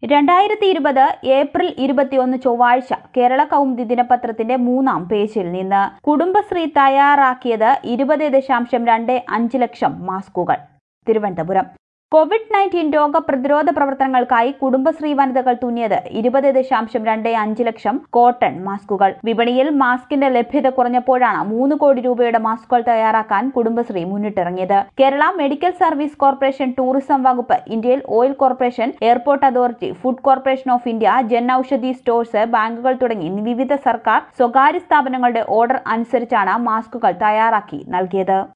രണ്ടായിരത്തി ഇരുപത് ഏപ്രിൽ ഇരുപത്തിയൊന്ന് ചൊവ്വാഴ്ച കേരള കൗമുദി ദിനപത്രത്തിന്റെ മൂന്നാം പേജിൽ നിന്ന് കുടുംബശ്രീ തയ്യാറാക്കിയത് ഇരുപത് ദശാംശം രണ്ട് അഞ്ച് ലക്ഷം മാസ്കുകൾ തിരുവനന്തപുരം കോവിഡ് നയൻറ്റീൻ രോഗപ്രതിരോധ പ്രവർത്തനങ്ങൾക്കായി കുടുംബശ്രീ വനിതകൾ തുന്നിയത് ഇരുപത് ദശാംശം രണ്ട് അഞ്ച് ലക്ഷം കോട്ടൺ മാസ്കുകൾ വിപണിയിൽ മാസ്കിന്റെ ലഭ്യത കുറഞ്ഞപ്പോഴാണ് മൂന്ന് കോടി രൂപയുടെ മാസ്കുകൾ തയ്യാറാക്കാൻ കുടുംബശ്രീ മുന്നിട്ടിറങ്ങിയത് Kerala medical service corporation tourism വകുപ്പ് ഇന്ത്യയിൽ oil corporation airport authority food corporation of India Jan Aushadhi stores ബാങ്കുകൾ തുടങ്ങി വിവിധ സർക്കാർ സ്വകാര്യ സ്ഥാപനങ്ങളുടെ ഓർഡർ അനുസരിച്ചാണ് മാസ്കുകൾ തയ്യാറാക്കി നൽകിയത്